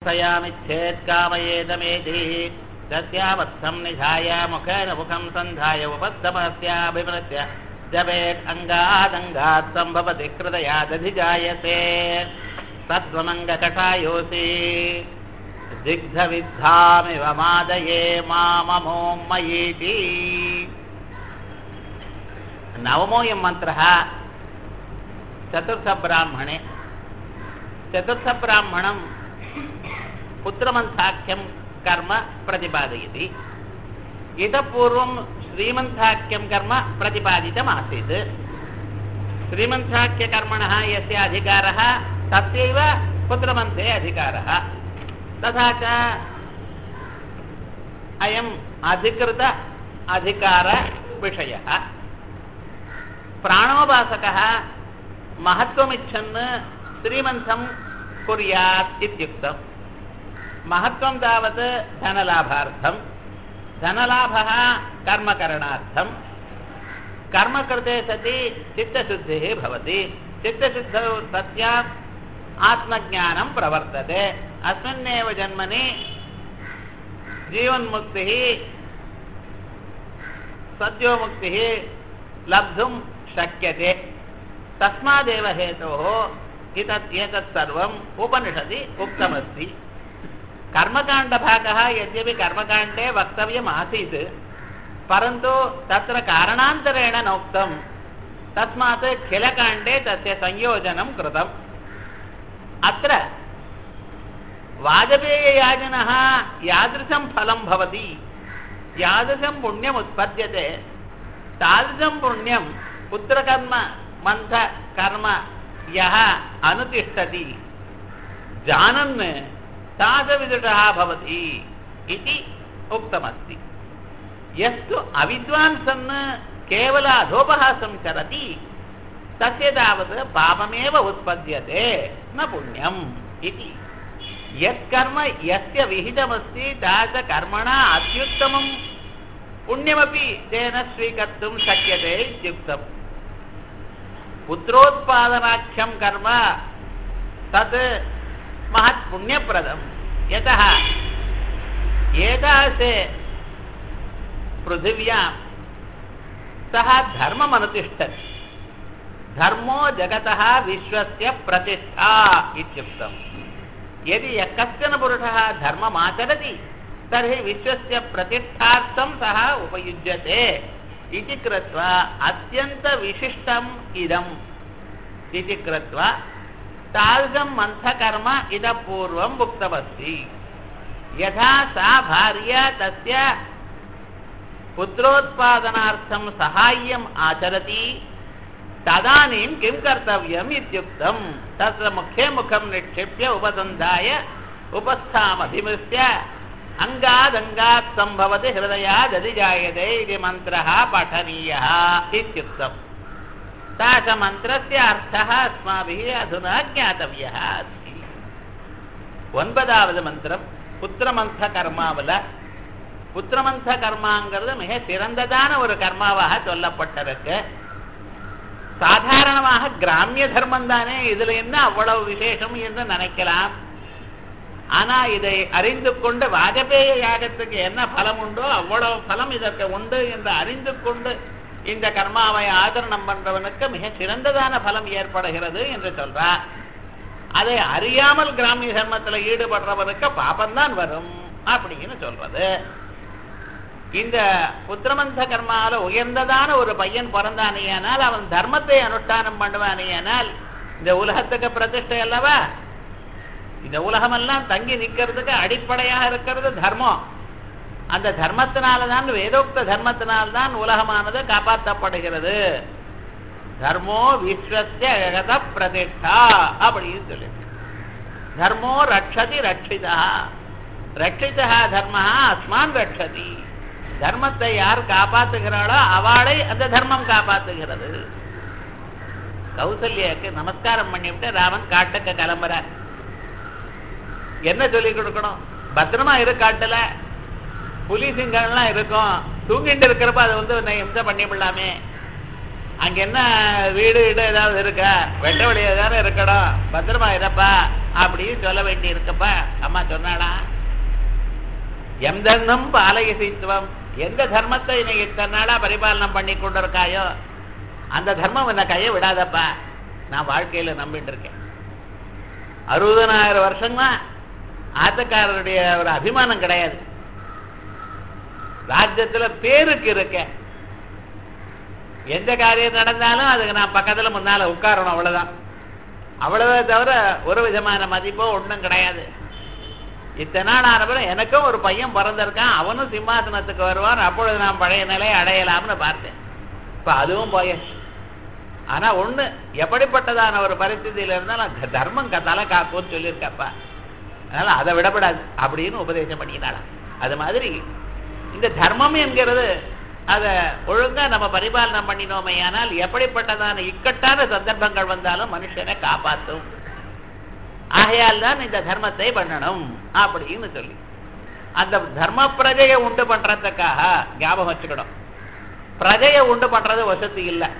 चिकित्सयामि चेत् कामयेदमेति तस्यावस्थं निधाय मुखेन मुखं सन्धाय उपस्तमस्याभिमृत्य जपेत् अङ्गादङ्गात् सम्भवति हृदयादधिजायते तत्त्वमङ्गकषायोऽसि दिग्धविद्धामिव मादये माममों मयीति नवमोऽयं मन्त्रः चतुर्थब्राह्मणे चतुर्थब्राह्मणं पुत्रमन्थाख्यं कर्म प्रतिपादयति इतः पूर्वं श्रीमन्थाख्यं कर्म प्रतिपादितमासीत् श्रीमन्थाख्यकर्मणः यस्य अधिकारः तस्यैव पुत्रमन्थे अधिकारः तथा च अयम् अधिकृत अधिकारविषयः प्राणोपासकः महत्त्वमिच्छन् श्रीमन्थं कुर्यात् इत्युक्तं महत्त्वं तावत् धनलाभार्थं धनलाभः कर्मकरणार्थं कर्म कृते सति चित्तशुद्धिः भवति चित्तशुद्धौ सत्याम् आत्मज्ञानं प्रवर्तते अस्मिन्नेव जन्मनि जीवन्मुक्तिः सद्योमुक्तिः लब्धुं शक्यते तस्मादेव हेतोः एतत् एतत् सर्वम् उपनिषदि उक्तमस्ति कर्मकाण्डभागः यद्यपि कर्मकाण्डे वक्तव्यमासीत् परन्तु तत्र कारणान्तरेण नोक्तं तस्मात् खिलकाण्डे तस्य संयोजनं कृतम् अत्र वाजपेययाजनः यादृशं फलं भवति यादृशं पुण्यमुत्पद्यते तादृशं पुण्यं पुत्रकर्म मन्थकर्म यः अनुतिष्ठति जानन् तादृविदुषः भवति इति उक्तमस्ति यस्तु अविद्वान् सन् केवल अधोपहासं चरति तस्य तावत् पापमेव उत्पद्यते न पुण्यम् इति यत्कर्म यस्य विहितमस्ति तादृशकर्मणा अत्युत्तमं पुण्यमपि तेन स्वीकर्तुं शक्यते इत्युक्तम् पुत्रोत्पादनाख्यं कर्म तत् महत् पुण्यप्रदं यतः एतासे पृथिव्यां सः धर्ममनुतिष्ठति धर्मो जगतः विश्वस्य प्रतिष्ठा इत्युक्तम् यदि यः कश्चन पुरुषः धर्ममाचरति तर्हि विश्वस्य प्रतिष्ठार्थं सः उपयुज्यते इति कृत्वा अत्यन्तविशिष्टम् इदम् इति कृत्वा तादृशं मन्थकर्म इतः पूर्वम् उक्तमस्ति यथा सा भार्या तस्य पुत्रोत्पादनार्थं साहाय्यम् आचरति तदानीं किं कर्तव्यम् इत्युक्तं तत्र मुखे मुखं निक्षिप्य उपसन्धाय उपस्थामभिमृश्य अङ्गादङ्गात् सम्भवति हृदयादधिजायते इति मन्त्रः पठनीयः इत्युक्तम् तादृशमन्त्रस्य अर्थः अस्माभिः अधुना ज्ञातव्यः अस्ति ஒன்பதாவது மந்திரம் புத்திரமந்த கர்மாவில் புத்திரமந்த கர்மாங்கிறது மிக சிறந்ததான ஒரு கர்மாவாக சொல்லப்பட்டிருக்கு சாதாரணமாக கிராமிய தர்மம் தானே இதுல என்ன அவ்வளவு விசேஷம் என்று நினைக்கலாம் ஆனா இதை அறிந்து கொண்டு வாஜபேய யாகத்துக்கு என்ன பலம் உண்டோ அவ்வளவு பலம் இதற்கு உண்டு என்று அறிந்து கொண்டு இந்த கர்மாவை ஆதரணம் பண்றவனுக்கு மிக சிறந்ததான பலம் ஏற்படுகிறது என்று சொல்றார் அதை அறியாமல் கிராமிய தர்மத்துல ஈடுபடுறவனுக்கு பாபம்தான் வரும் அப்படின்னு சொல்றது இந்த புத்திரமந்த கர்மால உயர்ந்ததான ஒரு பையன் பிறந்தானேயானால் அவன் தர்மத்தை அனுஷ்டானம் பண்ணுவானேயானால் இந்த உலகத்துக்கு பிரதிஷ்டை அல்லவா இந்த உலகமெல்லாம் தங்கி நிற்கிறதுக்கு அடிப்படையாக இருக்கிறது தர்மம் அந்த தர்மத்தினால்தான் வேதோக்த தர்மத்தினால்தான் உலகமானது காப்பாற்றப்படுகிறது தர்மோ விஸ்வசிய ஜகத பிரதிஷ்டா அப்படின்னு சொல்லி தர்மோ ரட்சதி ரட்சிதா ரட்சிதா தர்ம அஸ்மான் ரட்சதி தர்மத்தை யார் காப்பாத்துகிறாளோ அவளை அந்த தர்மம் காப்பாத்துகிறது கௌசல்யாக்கு நமஸ்காரம் பண்ணிவிட்டு ராமன் காட்டுக்கு கிளம்புறார் என்ன சொல்லி கொடுக்கணும் பத்திரமா இரு காட்டுல புலி சிங்கம்லாம் இருக்கும் தூங்கிட்டு இருக்கிறப்ப அதை வந்து உன்னை இம்சை பண்ணிவிடலாமே அங்க என்ன வீடு வீடு ஏதாவது இருக்கா வெட்ட வெளியே தானே இருக்கணும் பத்திரமா இருப்பா அப்படின்னு சொல்ல வேண்டி இருக்கப்பா அம்மா சொன்னாடா எம் தர்மம் பாலயசித்துவம் எந்த தர்மத்தை நீ இத்தனை நாளா பரிபாலனம் பண்ணி கொண்டிருக்காயோ அந்த தர்மம் என்ன கையை விடாதப்பா நான் வாழ்க்கையில நம்பிட்டு இருக்கேன் அறுபதனாயிரம் வருஷமா ஆத்தக்காரருடைய ஒரு அபிமானம் கிடையாது ராஜ்யத்துல பேருக்கு இருக்கேன் எந்த காரியம் நடந்தாலும் அதுக்கு நான் பக்கத்துல முன்னால உட்காரணும் அவ்வளவுதான் அவ்வளவே தவிர ஒரு விதமான மதிப்போ ஒண்ணும் கிடையாது இத்தனை நாள் ஆனப்பறம் எனக்கும் ஒரு பையன் பிறந்திருக்கான் அவனும் சிம்மாசனத்துக்கு வருவான் அப்பொழுது நான் பழைய நிலையை அடையலாம்னு பார்த்தேன் இப்ப அதுவும் போயாச்சு ஆனா ஒண்ணு எப்படிப்பட்டதான ஒரு பரிస్థితిயில இருந்தாலும் க- தர்மம் க- தலை காக்கும்னு சொல்லியிருக்கப்பா அதனால அதை விடப்படாது அப்படின்னு உபதேசம் பண்ணினாலாம் அது மாதிரி இந்த தர்மம் என்கிறது அதை ஒழுங்கா நம்ம பரிபாலனம் பண்ணினோமையானால் எப்படிப்பட்டதான இக்கட்டான சந்தர்ப்பங்கள் வந்தாலும் மனுஷனை காப்பாற்றும் ஆகையால் தான் இந்த தர்மத்தை பண்ணணும் அப்படின்னு சொல்லி அந்த தர்ம பிரஜையை உண்டு பண்றதுக்காக ஞாபகம் வச்சுக்கணும் பிரஜையை உண்டு பண்றது வசதி இல்லை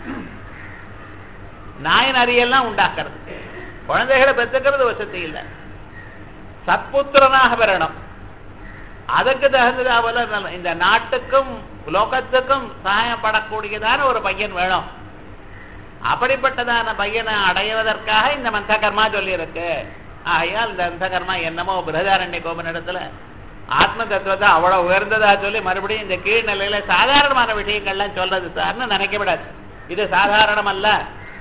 நாய் நரியெல்லாம் உண்டாக்குறது குழந்தைகளை பெற்றுக்கிறது வசதி இல்லை சத்புத்திரனாக பெறணும் அதுக்கு தகுந்ததா போல நல்ல- இந்த நாட்டுக்கும் லோகத்துக்கும் சகாயப்படக்கூடியதான ஒரு பையன் வேணும் அப்படிப்பட்டதான பையனை அடைவதற்காக இந்த மந்த கர்மா சொல்லியிருக்கு ஆகையால் இந்த மந்த கர்மா என்னமோ பிரதாரண்ய கோபனிடத்துல ஆத்ம தத்துவத்தை அவ்வளவு உயர்ந்ததா சொல்லி மறுபடியும் இந்த கீழ்நிலையில சாதாரணமான விஷயங்கள்லாம் சொல்றது சார்னு நினைக்கப்படாது இது சாதாரணம் அல்ல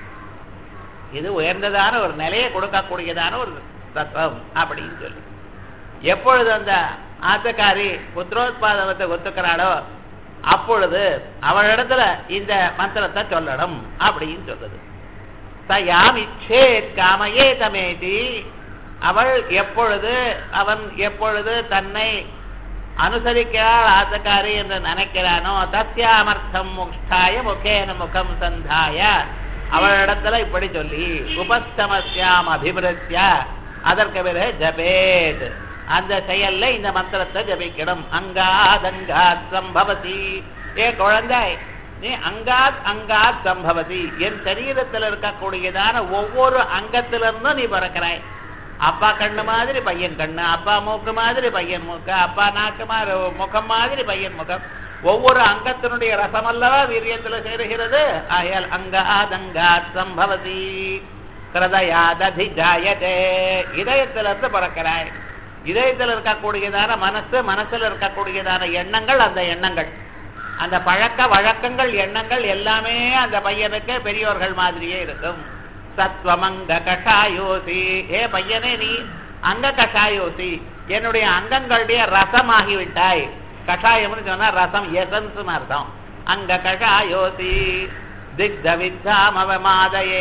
இது உயர்ந்ததான ஒரு நிலையை கொடுக்கக்கூடியதான ஒரு தத்துவம் அப்படின்னு சொல்லி எப்பொழுது அந்த ஆத்தக்காரி புத்திரோத்பாதனத்தை ஒத்துக்கிறாளோ அப்பொழுது அவளிடத்துல இந்த மந்திரத்தை சொல்லணும் அப்படின்னு சொல்லுது தயாம் இச்சேத் காமையே தமேதி அவள் எப்பொழுது அவன் எப்பொழுது தன்னை அனுசரிக்கிறாள் ஆத்தக்காரி என்று நினைக்கிறானோ தஸ்யாமர்த்தம் முக்தாய முகேன முகம் சந்தாய அவளிடத்துல இப்படி சொல்லி உபஸ்தமஸ்யாம் அபிவிருத்திய அதற்கு பிறகு ஜபேத் அந்த செயல்ல இந்த மந்திரத்தை ஜபிக்கணும் அங்காத் சம்பவதி ஏ குழந்தை நீ அங்காத் அங்காத் சம்பவதி என் சரீரத்தில் இருக்கக்கூடியதான ஒவ்வொரு அங்கத்திலிருந்தும் நீ பிறக்கிறாய் அப்பா கண்ணு மாதிரி பையன் கண்ணு அப்பா மூக்கு மாதிரி பையன் மூக்கு அப்பா நாக்கு மாதிரி முகம் மாதிரி பையன் முகம் ஒவ்வொரு அங்கத்தினுடைய ரசமல்லவா வீரியத்துல சேருகிறது ஆயால் அங்காதங்காத் சம்பவதி கிருதயாததி ஜாயதே இதயத்திலிருந்து பிறக்கிறாய் இதயத்தில் இருக்கக்கூடியதான மனசு மனசுல இருக்கக்கூடியதான எண்ணங்கள் அந்த எண்ணங்கள் அந்த பழக்க வழக்கங்கள் எண்ணங்கள் எல்லாமே அந்த பையனுக்கு பெரியோர்கள் மாதிரியே இருக்கும் சத்வமங்க கஷாயோசி ஏ பையனே நீ அங்க கஷாயோசி என்னுடைய அங்கங்களுடைய ரசமாகி விட்டாய் கஷாயம்னு சொன்னா ரசம் எசன்ஸ் அர்த்தம் அங்க கஷாயோசி திக்த வித்தாம் அவமாதயே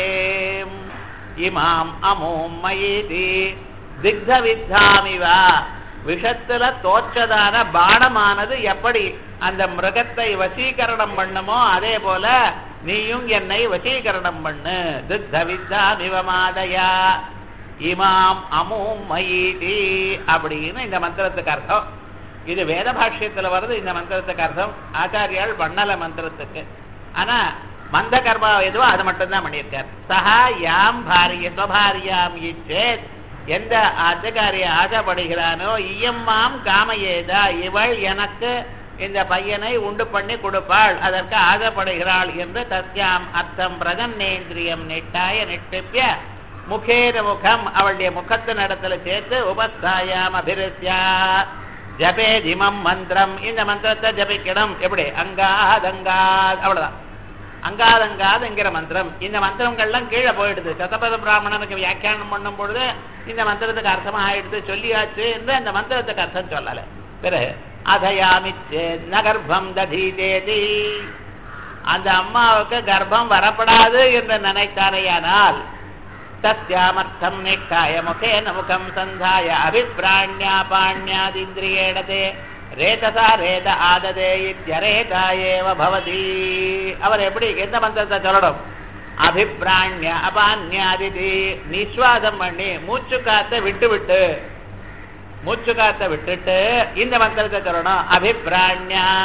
இமாம் அமோம் மயேதி திக்த வித்தாமிவா விஷத்துல தோற்றதான பானமானது எப்படி அந்த மிருகத்தை வசீகரணம் பண்ணுமோ அதே போல நீயும் என்னை வசீகரணம் பண்ணு திக்த வித்தாமிவமாதயா இமாம் அமும் மயீதி அப்படின்னு இந்த மந்திரத்துக்கு அர்த்தம் இது வேத பாஷ்யத்துல வருது இந்த மந்திரத்துக்கு அர்த்தம் ஆச்சாரியால் பண்ணல மந்திரத்துக்கு ஆனா மந்த கர்மா எதுவோ அது மட்டும்தான் பண்ணியிருக்கார் சஹா யாம் பாரிய ஸ்வபாரியாம் இச்சேத் எந்த அதிகாரிய ஆசைப்படுகிறானோ இயம்மாம் காமையேதா இவள் எனக்கு இந்த பையனை உண்டு பண்ணி கொடுப்பாள் அதற்கு ஆசைப்படுகிறாள் என்று தஸ்யாம் அர்த்தம் பிரகன்னேந்திரியம் நெட்டாய நெட்டிப்பிய முகேன முகம் அவளுடைய முகத்தின் இடத்துல சேர்த்து உபஸ்தாயாம் அபிருத்யா ஜபேதிமம் மந்திரம் இந்த மந்திரத்தை ஜபிக்கணும் எப்படி அங்காத் அங்காத் அவ்வளவுதான் அங்காதங்காதுங்கிற மந்திரம் இந்த மந்திரங்கள்லாம் கீழே போயிடுது சதபத பிராமணனுக்கு வியாக்கியானம் பண்ணும் பொழுது இந்த மந்திரத்துக்கு அர்த்தமா ஆயிடுது சொல்லியாச்சு என்று அந்த மந்திரத்துக்கு அர்த்தம் சொல்லல பிறகு அதயாமிச்சே நகர்ப்பம் ததீதேதி அந்த அம்மாவுக்கு கர்ப்பம் வரப்படாது என்று நினைத்தாரையானால் தஸ்யாமர்த்தம் நிஷ்டாய முகேன முகம் சந்தாய அபிப்பிராண்யா பாண்யாதிந்திரியேடதே ரேதசா ரேத ஆததே இத்தியரேதா ஏவ பவதி அவர் எப்படி எந்த மந்திரத்தை சொல்லணும் அபிப்பிராண்ய அபான்யாதிதி நிஸ்வாசம் பண்ணி மூச்சு காத்த விட்டு விட்டு மூச்சு காத்த விட்டுட்டு இந்த மந்திரத்தை சொல்லணும் அபிப்பிராண்யா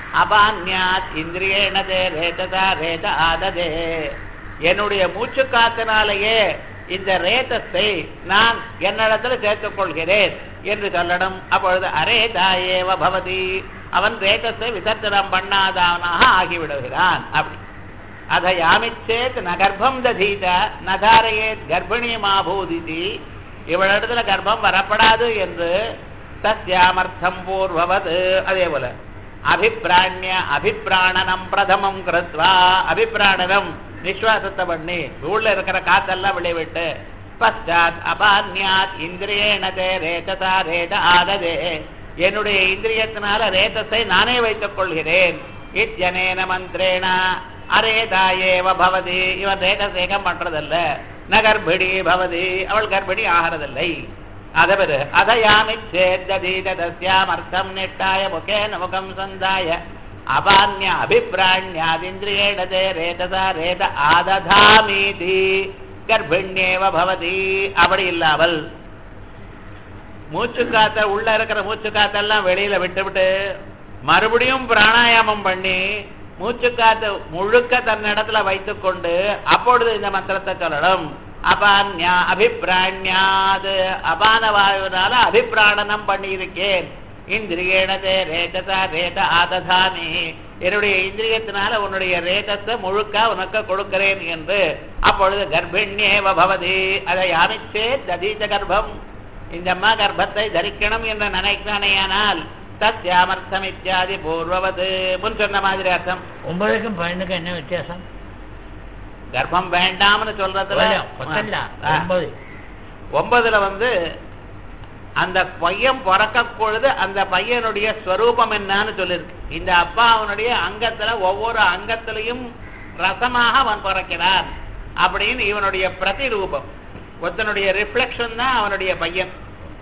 அபான்யாத் இந்திரியேன தே ரேததா ரேத ஆததே என்னுடைய மூச்சு காத்தினாலேயே இந்த ரேதத்தை நான் என்னிடத்துல சேர்த்துக் கொள்கிறேன் என்று சொல்லணும் அப்பொழுது அரேதா ஏவ பவதி அவன் ரேதத்தை விசர்ஜனம் பண்ணாதவனாக ஆகிவிடுகிறான் அப்படி அத யாமிச்சேத் நகர்ப்பம் ததீத நகாரையேத் கர்ப்பிணி மாபூதிதி இவளிடத்துல கர்ப்பம் வரப்படாது என்று தஸ்யாமர்த்தம் பூர்வவது அதே போல அபிப்பிராணிய அபிப்பிராணனம் பிரதமம் கிருத்வா அபிப்பிராணனம் நிஸ்வாசத்தை பண்ணி உள்ள இருக்கிற காத்தெல்லாம் விளைவிட்டு பశ్చాத் அபான்யாத் இந்திரியேனதே ரேதசா ரேத ஆததே என்னுடைய இந்திரியத்தினால ரேதத்தை நானே வைத்துக் கொள்கிறேன் இத்தியனேன மந்திரேன அரேதா ஏவ பவதி இவன் ரேதசேகம் பண்றதல்ல ந கர்ப்பிணி பவதி அவள் கர்ப்பிணி ஆகிறதில்லை அதவர் அதயாமி சேத்ததீதஸ்யாம் அர்த்தம் நிட்டாய முகேன முகம் சந்தாய அபான்ய அபிப்பிராண்யாதிந்திரியேடதே ரேததா ரேத ஆததாமீதி கர்ப்பிணியேவ பவதி அப்படி இல்லாமல் மூச்சு காத்த உள்ள இருக்கிற மூச்சு காத்தெல்லாம் வெளியில விட்டு விட்டு மறுபடியும் பிராணாயாமம் பண்ணி மூச்சு காத்து முழுக்க தன்னிடத்துல வைத்துக் கொண்டு அப்பொழுது இந்த மந்திரத்தை சொல்லணும் அபான்யா அபிப்பிராண்யாது அபான வாயுனால அபிப்பிராணனம் பண்ணி இருக்கேன் இந்திரியேனதே ரேததா ரேத ஆததாமி என்னுடைய இந்திரியத்தினால உன்னுடைய ரேதத்தை முழுக்க உனக்கு கொடுக்கிறேன் என்று அப்பொழுது கர்ப்பிணியேவ பவதி அதை யாமிச்சே ததீத கர்ப்பம் இந்த அம்மா கர்ப்பத்தை தரிக்கணும் என்று நினைக்கிறானேயானால் தத்யாமர்த்தம் இத்தியாதி பூர்வவது முன் சொன்ன மாதிரி அர்த்தம் ஒன்பதுக்கும் பன்னெண்டுக்கும் என்ன வித்தியாசம் கர்ப்பம் வேண்டாம்னு சொல்றதுல வேண்டாம், பத்தல்ல, ஆ. ஒன்பது ஒன்பதுல வந்து அந்த பையன் பிறக்க பொழுது அந்த பையனுடைய ஸ்வரூபம் என்னன்னு சொல்லிருக்கு இந்த அப்பா அவனுடைய அங்கத்துல ஒவ்வொரு அங்கத்திலையும் ரசமாக அவன் பிறக்கிறான் அப்படின்னு இவனுடைய பிரதிரூபம் ஒருத்தனுடைய ரிஃப்ளெக்ஷன் தான் அவனுடைய பையன்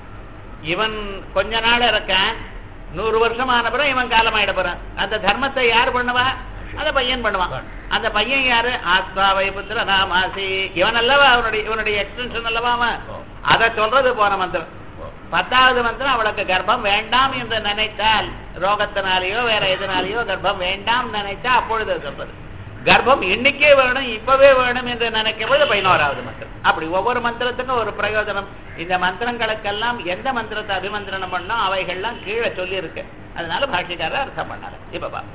இவன் கொஞ்ச நாள் இருக்கான் நூறு வருஷம் ஆன பிறகு இவன் காலமாயிட போறான் அந்த தர்மத்தை யார் பண்ணுவா அந்த பையன் பண்ணுவான் அந்த பையன் யாரு ஆத்மாவை புத்திர நாமாசி இவன் அல்லவா அவனுடைய இவனுடைய எக்ஸ்டென்ஷன் அல்லவா அவன் அதை சொல்றது போன மந்திரம் பத்தாவது மந்திரம் அவளுக்கு கர்ப்பம் வேண்டாம் என்று நினைத்தால் ரோகத்தினாலேயோ வேற எதனாலேயோ கர்ப்பம் வேண்டாம் நினைத்தா அப்பொழுது அது சொல்றது கர்ப்பம் இன்னைக்கே வேணும் இப்பவே வேணும் என்று நினைக்கும் போது பதினோராவது மந்திரம் அப்படி ஒவ்வொரு மந்திரத்துக்கும் ஒரு பிரயோஜனம் இந்த மந்திரங்களுக்கெல்லாம் எந்த மந்திரத்தை அபிமந்திரணம் பண்ணோம் அவைகள்லாம் கீழே சொல்லி இருக்கு அதனால பாஷ்யக்காரர் அர்த்தம் பண்ணாரு இப்ப பா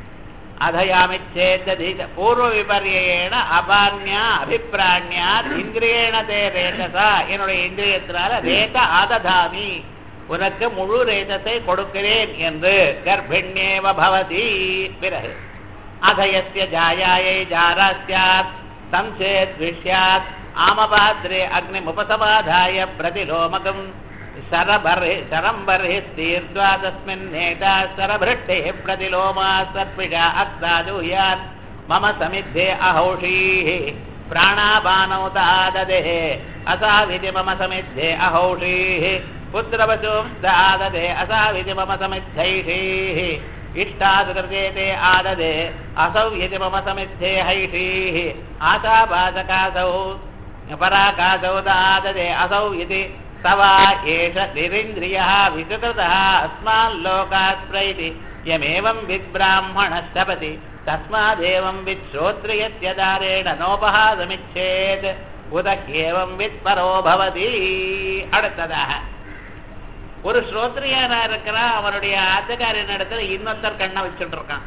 அதயாமி சேத்ததீத பூர்வ விபர்யேன அபான்யா அபிப்பிராண்யா இந்திரியேன தே ரேதசா என்னுடைய இந்திரியத்தினால ரேத ஆததாமி உனக்கு முழு ரேதத்தை கொடுக்கிறேன் என்று கர்ப்பிணியேவ பவதி பிறகு அதயஸ்ய ஜாயாயை ஜாரா ஸ்யாத் சம்சேத் விஷயாத் ஆமபாத்ரே அக்னிமுபசமாதாய பிரதிலோமகம் शरबर्हि शरम्बर्हि स्तीर्त्वा तस्मिन् नेता शरभृष्टेः प्रतिलोमा सर्पिषा अक्तादूयान् मम समिद्धे अहौषीः प्राणापानौ ताददेः असाविधि मम समिद्धे अहौषीः पुत्रवचोंस्ताददे असाविधि मम समिद्धैषीः इष्टादुकृते ते आददे असौ यदि मम समिद्धे हैषीः आशापाचकासौ पराकासौ दाददे असौ इति तवा एष निरिन्द्रियः विकृतः अस्माल्लोकात् प्रैति यमेवं विद्ब्राह्मणश्चपति तस्मादेवं विश्रोत्रियत्यदारेण नोपहासमिच्छेत् उत ह्येवं वित्परो भवति அடுத்ததாக ஒரு ஸ்ரோத்ரியனா இருக்கிறான் அவனுடைய ஆத்தக்காரின் இடத்துல இன்னொருத்தர் கண்ணை வச்சுட்டு இருக்கான்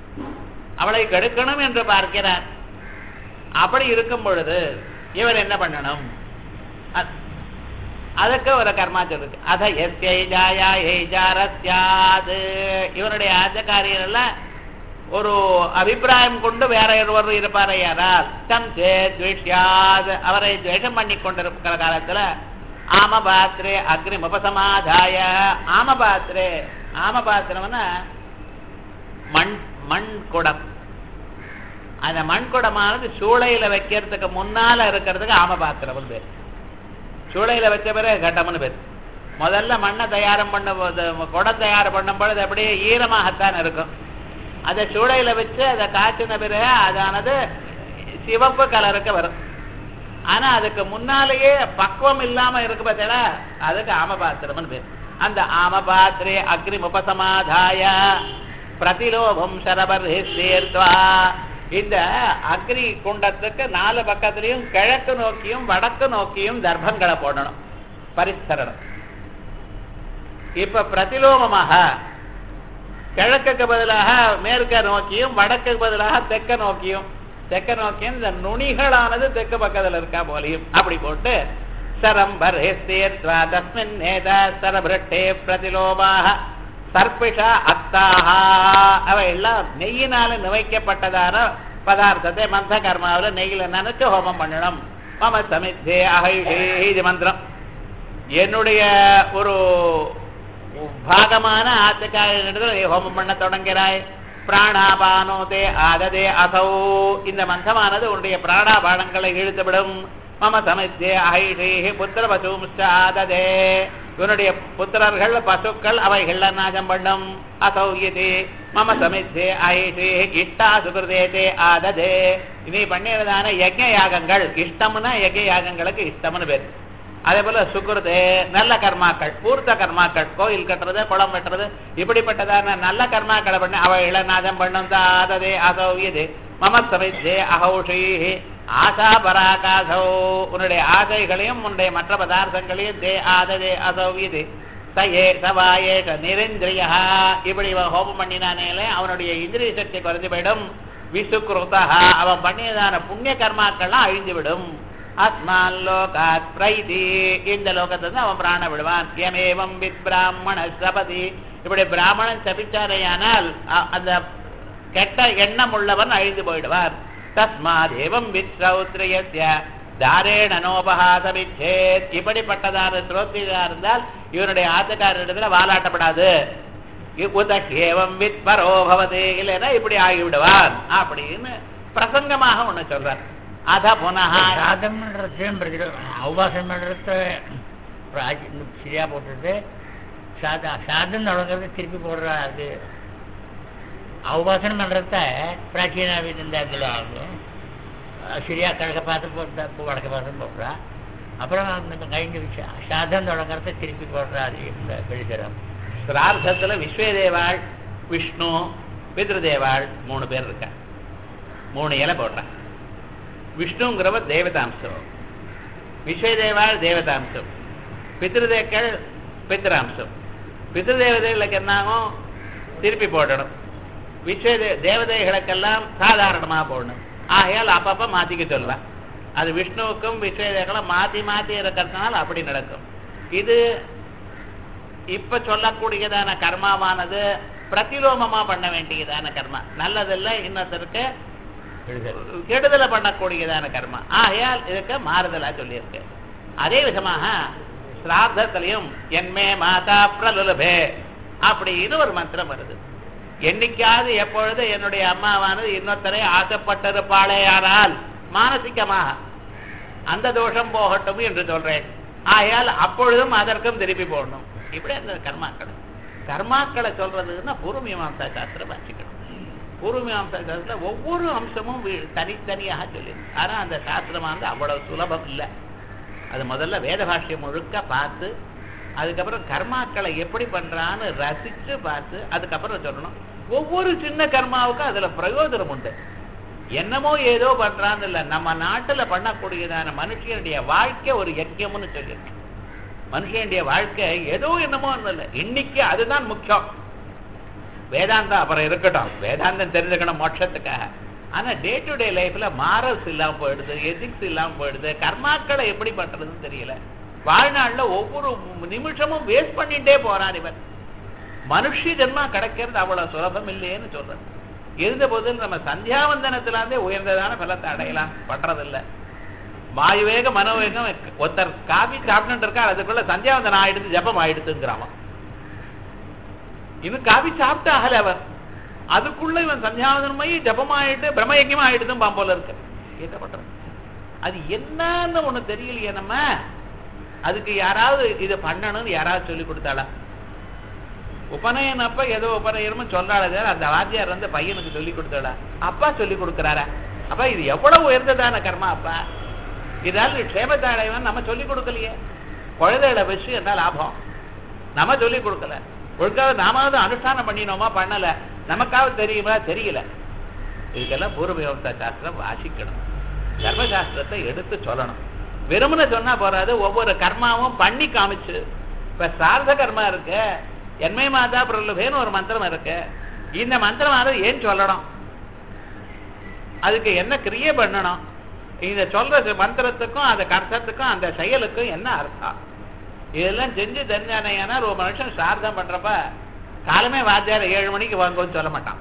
அவளை கெடுக்கணும் என்று பார்க்கிறார் அப்படி இருக்கும் பொழுது இவர் என்ன பண்ணணும் அ- அதுக்கு ஒரு கர்மா சொல்லுது அத எஸ்யாயா ஏஜாரஸ்யாது இவனுடைய ஆஜகாரியர் எல்லாம் ஒரு அபிப்பிராயம் கொண்டு வேற ஒருவர் இருப்பார் யாரால் தம் துவேஷ்யாது அவரை துவேஷம் பண்ணி கொண்டிருக்கிற காலத்துல ஆமபாத்திரே அக்னி உபசமாதாய ஆமபாத்திரே ஆமபாத்திரம்னா மண் மண் குடம் அந்த மண் குடமானது சூளையில வைக்கிறதுக்கு முன்னால இருக்கிறதுக்கு ஆமபாத்திரம் பேர் சூளையில வச்ச பிறகு கட்டம்னு பேர் முதல்ல மண்ணை தயாரம் பண்ண போது குடம் தயார் பண்ணும் பொழுது அப்படியே ஈரமாகத்தான் இருக்கும் அதை சூளையில வச்சு அதை காய்ச்சின பிறகு அதானது சிவப்பு கலருக்கு வரும் ஆனா அதுக்கு முன்னாலேயே பக்குவம் இல்லாம இருக்கு பார்த்தீங்களா அதுக்கு ஆமபாத்திரம்னு பேர் அந்த ஆமபாத்திரே அக்னி உபசமாதாய பிரதிலோபம் சரபர்ஹி சேர்த்வா இந்த அக்னி குண்டத்துக்கு நாலு பக்கத்துலயும் கிழக்கு நோக்கியும் வடக்கு நோக்கியும் தர்ப்பங்களை போடணும் பரிசரணம் இப்ப பிரதிலோமமாக கிழக்குக்கு பதிலாக மேற்க நோக்கியும் வடக்கு பதிலாக தெற்க நோக்கியும் தெற்க நோக்கியும் இந்த நுனிகளானது தெற்கு பக்கத்துல இருக்கா போலையும் அப்படி போட்டு சரம் பர்ஹேஸ்தேத்வா தஸ்மின் நேதா சரபிரட்டே பிரதிலோமாக சர்பிஷா அத்தாஹா அவ எல்லாம் நெய்யினால நிவைக்கப்பட்டதான பதார்த்தத்தை மந்த கர்மாவில் நெய்யில நினைச்சு ஹோமம் பண்ணணும் மம சமித்தே அகைஷே இது மந்திரம் என்னுடைய ஒரு பாகமான ஆத்துக்காரிடத்தில் நீ ஹோமம் பண்ண தொடங்கிறாய் பிராணாபானோதே ஆததே அசௌ இந்த மந்தமானது உன்னுடைய பிராணாபானங்களை இழுத்துவிடும் மம சமித்தே அகைஷே புத்திர பசும்ச்ச ஆததே இவனுடைய புத்திரர்கள் பசுக்கள் அவைகள் நாசம் பண்ணும் அசௌயதே மம சமித்தே அஹேஷே இஷ்டா சுகிருதேதே ஆததே நீ பண்ணியதான யஜ்ஞ யாகங்கள் இஷ்டம்னா யஜ்ஞ யாகங்களுக்கு இஷ்டம்னு பேர் அதே போல சுகிருதே நல்ல கர்மாக்கள் பூர்த்த கர்மாக்கள் கோயில் கட்டுறது குளம் வெட்டுறது இப்படிப்பட்டதான நல்ல கர்மாக்களை பண்ணி அவைகளை நாசம் பண்ணும் ஆததே அசௌயதே மம சமித்தே அகௌஷீ ஆசா பராகாசோ உன்னுடைய ஆசைகளையும் உன்னுடைய மற்ற பதார்த்தங்களையும் தே ஆததே அசௌவியது சயே சவாயேஷ நிரேந்திரியா இப்படி இவன் ஹோமம் பண்ணினானேலே அவனுடைய இந்திரிய சக்தி குறைஞ்சு போயிடும் விசுக்ருதா அவன் பண்ணியதான புண்ணிய கர்மாக்கள்லாம் அழிந்து விடும் அஸ்மான் லோகாத் பிரைதி இந்த லோகத்துல அவன் பிராண விடுவான் எமேவம் வித் பிராமண சபதி இப்படி பிராமணன் சபிச்சாரையானால் அந்த கெட்ட எண்ணம் உள்ளவன் அழிந்து போயிடுவார் தஸ்மாத் ஏவம் வித்ரௌத்ரியஸ்ய தாரேண நோபகாசமிச்சேத் இப்படிப்பட்டதான ஸ்ரோத்தியா இருந்தால் இவனுடைய ஆத்துக்காரரிடத்துல வாலாட்டப்படாது உதகேவம் வித் பரோபவதே இல்லைன்னா இப்படி ஆகிவிடுவான் அப்படின்னு பிரசங்கமாக ஒண்ணு சொல்றார் அத புனக சாதம் பண்ணுறதையும் அவகாசம் பண்ணுறத சரியா போட்டுட்டு சாதா சாதம் தொடங்குறது திருப்பி போடுறா அது அவபாசனம் பண்றத பிராச்சீன இந்த இதில் ஆகும் சரியா கிழக்க பார்த்து போட்டா இப்போ வடக்க பார்த்து போடுறா அப்புறம் நம்ம கழிஞ்சு சாதம் தொடங்குறத திருப்பி போடுறா அது இந்த வெளித்தரம் சிரார்த்தத்துல விஸ்வதேவாள் விஷ்ணு பித்ருதேவாள் மூணு பேர் இருக்கா மூணு இலை போடுறான் விஷ்ணுங்கிறவ தேவதாம்சம் விஸ்வதேவாள் தேவதாம்சம் பித்ருதேக்கள் பித்ராம்சம் பித்ருதேவதைகளுக்கு என்னாகும் திருப்பி போடணும் விஸ்வ தேவதைகளுக்கெல்லாம் சாதாரணமாக போடணும் ஆகையால் அப்பப்போ மாற்றிக்க சொல்லுவேன் அது விஷ்ணுவுக்கும் விஸ்வதேவர்களும் மாற்றி மாற்றி இருக்கிறதுனால அப்படி நடக்கும் இது இப்ப சொல்லக்கூடியதான கர்மாவானது பிரதிலோமமா பண்ண வேண்டியதான கர்மா நல்லதில்லை இன்னொருத்தருக்கு கெடுதலை பண்ணக்கூடியதான கர்மா ஆகையால் இதுக்கு மாறுதலா சொல்லியிருக்கு அதே விதமாக சிரார்த்தத்திலையும் என்மே மாதா பிரலுலபே அப்படின்னு ஒரு மந்திரம் வருது என்னைக்காவது எப்பொழுது என்னுடைய அம்மாவானது இன்னொருத்தரை ஆசைப்பட்டிருப்பாளே ஆனால் மானசிகமாக அந்த தோஷம் போகட்டும் என்று சொல்றேன் ஆகையால் அப்பொழுதும் அதற்கும் திருப்பி போடணும் இப்படி அந்த கர்மாக்கள் கர்மாக்களை சொல்றதுன்னா பூர்வமீமாசா சாஸ்திரம் வாசிக்கணும் பூர்வமீமாசா சாஸ்திரத்துல ஒவ்வொரு அம்சமும் தனித்தனியாக சொல்லியிருக்கு ஆனா அந்த சாஸ்திரம் வந்து அவ்வளவு சுலபம் இல்லை அது முதல்ல வேத பாஷ்யம் முழுக்க பார்த்து அதுக்கப்புறம் கர்மாக்களை எப்படி பண்றான்னு ரசிச்சு பார்த்து அதுக்கப்புறம் சொல்லணும் ஒவ்வொரு சின்ன கர்மாவுக்கும் அதுல பிரயோஜனம் உண்டு என்னமோ ஏதோ பண்றான்னு இல்லை நம்ம நாட்டுல பண்ணக்கூடியதான மனுஷனுடைய வாழ்க்கை ஒரு யக்கியம்னு சொல்லியிருக்கு மனுஷனுடைய வாழ்க்கை ஏதோ என்னமோ இல்லை இன்னைக்கு அதுதான் முக்கியம் வேதாந்தம் அப்புறம் இருக்கட்டும் வேதாந்தம் தெரிஞ்சுக்கணும் மோட்சத்துக்காக ஆனா டே டு டே லைஃப்ல மாரல்ஸ் இல்லாம போயிடுது எதிக்ஸ் இல்லாம போயிடுது கர்மாக்களை எப்படி பண்றதுன்னு தெரியல வாழ்நாள்ல ஒவ்வொரு நிமிஷமும் வேஸ்ட் பண்ணிட்டே போறான் இவன் மனுஷ ஜென்மா கிடைக்கிறது அவ்வளவு சுலபம் இல்லையேன்னு சொல்றேன் இருந்த போதில் நம்ம சந்தியாவந்தனத்திலாந்தே உயர்ந்ததான பலத்தை அடையலாம் பண்றதில்ல வாயுவேக மனோவேகம் ஒருத்தர் காபி சாப்பிட்டு இருக்கா அதுக்குள்ள சந்தியாவந்தனம் ஆயிடுது ஜபம் ஆயிடுதுங்கிறான் இவன் காபி சாப்பிட்டு ஆகல அவன் அதுக்குள்ள இவன் சந்தியாவந்தனமாயி ஜபமாயிட்டு பிரம்மயக்கியமா ஆயிடுதும் பாம்போல இருக்கு என்ன பண்றது அது என்னன்னு ஒண்ணு தெரியலையே நம்ம அதுக்கு யாராவது இதை பண்ணணும்னு யாராவது சொல்லி கொடுத்தாளா உபநயன் அப்ப ஏதோ உபநயனமும் சொல்லாத அந்த வாத்தியார் வந்து பையனுக்கு சொல்லி கொடுத்தாளா அப்பா சொல்லி கொடுக்கிறாரா அப்ப இது எவ்வளவு உயர்ந்ததான கர்மா அப்பா இதால் க்ஷேமத்தாடைவன் நம்ம சொல்லி கொடுக்கலையே குழந்தைகளை வச்சு என்ன லாபம் நம்ம சொல்லி கொடுக்கல ஒழுக்காக நாமாவது அனுஷ்டானம் பண்ணினோமா பண்ணல நமக்காவது தெரியுமா தெரியல இதுக்கெல்லாம் பூர்வ விவசாய சாஸ்திரம் வாசிக்கணும் தர்மசாஸ்திரத்தை எடுத்து சொல்லணும் வெறுமனை சொன்னா போறாது ஒவ்வொரு கர்மாவும் பண்ணி காமிச்சு இப்ப சார்த கர்மா இருக்கு என்மை மாதா பிரலுபேன்னு ஒரு மந்திரம் இருக்கு இந்த மந்திரமானது ஏன் சொல்லணும் அதுக்கு என்ன கிரியை பண்ணணும் இந்த சொல்ற மந்திரத்துக்கும் அந்த கர்த்தத்துக்கும் அந்த செயலுக்கும் என்ன அர்த்தம் இதெல்லாம் செஞ்சு தெரிஞ்சானேனா ஒரு மனுஷன் சார்தம் பண்றப்ப காலமே வாத்தியார் ஏழு மணிக்கு வாங்கன்னு சொல்ல மாட்டான்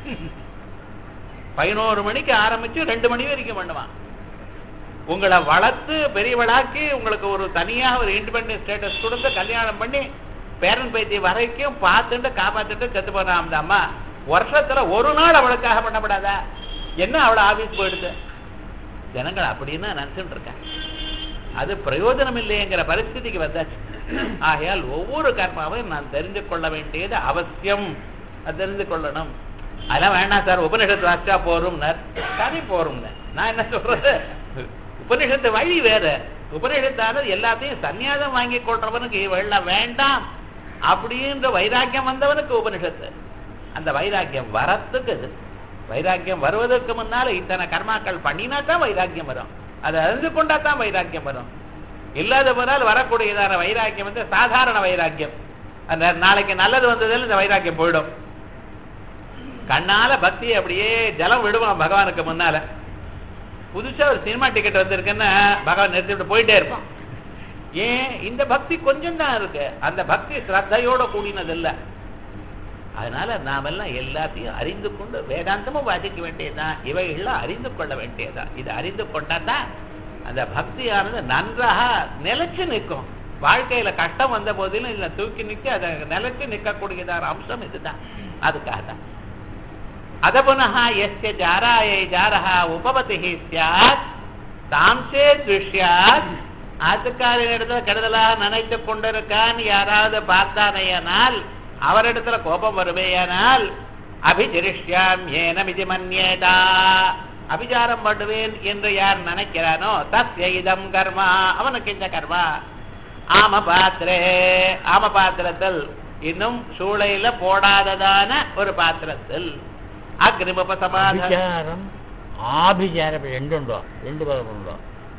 பதினோரு மணிக்கு ஆரம்பிச்சு ரெண்டு மணி வரைக்கும் பண்ணுவான் உங்களை வளர்த்து பெரியவளாக்கி உங்களுக்கு ஒரு தனியா ஒரு இண்டிபெண்டன்ட் ஸ்டேட்டஸ் கொடுத்து கல்யாணம் பண்ணி பேரன் பேத்தி வரைக்கும் பார்த்துட்டு காப்பாத்திட்டு செத்து போறான் அந்த அம்மா வருஷத்துல ஒரு நாள் அவளுக்காக பண்ணப்படாதா என்ன அவளை ஆபீஸ் போயிடுது ஜனங்கள் அப்படின்னு நினைச்சுட்டு இருக்காங்க அது பிரயோஜனம் இல்லைங்கிற பரிஸ்திதிக்கு வந்தாச்சு ஆகையால் ஒவ்வொரு கர்மாவையும் நான் தெரிந்து கொள்ள வேண்டியது அவசியம் அது தெரிந்து கொள்ளணும் அதெல்லாம் வேண்டாம் சார் உபனிஷத்து வாசிச்சா போரும்னர் தானே போரும்னு நான் என்ன சொல்றது உபனிஷத்து வழி வேற உபனிஷத்தானது எல்லாத்தையும் சன்னியாசம் வாங்கி கொள்றவனுக்கு வெள்ளம் வேண்டாம் அப்படின்ற வைராக்கியம் வந்தவனுக்கு உபனிஷத்து அந்த வைராக்கியம் வரத்துக்கு இது வைராக்கியம் வருவதற்கு முன்னால இத்தனை கர்மாக்கள் பண்ணினா தான் வைராக்கியம் வரும் அதை அறிந்து கொண்டா தான் வைராக்கியம் வரும் இல்லாத போனால் வரக்கூடியதான வைராக்கியம் வந்து சாதாரண வைராக்கியம் அந்த நாளைக்கு நல்லது வந்ததில் இந்த வைராக்கியம் போயிடும் கண்ணால பக்தி அப்படியே ஜலம் விடுவான் பகவானுக்கு முன்னால புதுசா ஒரு சினிமா டிக்கெட் வந்திருக்குன்னா பகவான் நிறுத்திவிட்டு போயிட்டே இருப்பான் ஏன் இந்த பக்தி கொஞ்சம் தான் இருக்கு அந்த பக்தி ஸ்ரத்தையோட கூடினது இல்ல அதனால நாமெல்லாம் எல்லாத்தையும் அறிந்து கொண்டு வேதாந்தமும் வாசிக்க வேண்டியதுதான் இவைகள்லாம் அறிந்து கொள்ள வேண்டியதுதான் இது அறிந்து கொண்டாதான் அந்த பக்தியானது நன்றாக நிலைச்சு நிற்கும் வாழ்க்கையில கஷ்டம் வந்த போதிலும் இதுல தூக்கி நிற்க அதை நிலைச்சு நிற்கக்கூடியதான அம்சம் இதுதான் அதுக்காக தான் அத புனः எஸ்ய ஜாராயை ஜாரஹ உபபதிஹி ஸ்யாத் தாம்சே திருஷ்யாத் ஆத்துக்காரின் இடத்துல கெடுதலாக நினைத்து கொண்டிருக்கான் யாராவது பார்த்தானையானால் அவரிடத்துல கோபம் வருவேயானால் அபிஜிரிஷ்யாம் ஏனமிதி மன்யேதா அபிச்சாரம் பண்ணுவேன் என்று யார் நினைக்கிறானோ தஸ்ய இதம் கர்மா அவனுக்கு இந்த கர்மா ஆம பாத்திரே ஆம பாத்திரத்தில் இன்னும் சூளையில போடாததான ஒரு பாத்திரத்தில் അഗ്നിമപസമാധ അഭിചാരം ആഭിചാരം രണ്ടുണ്ടോ രണ്ട് പദമുണ്ടോ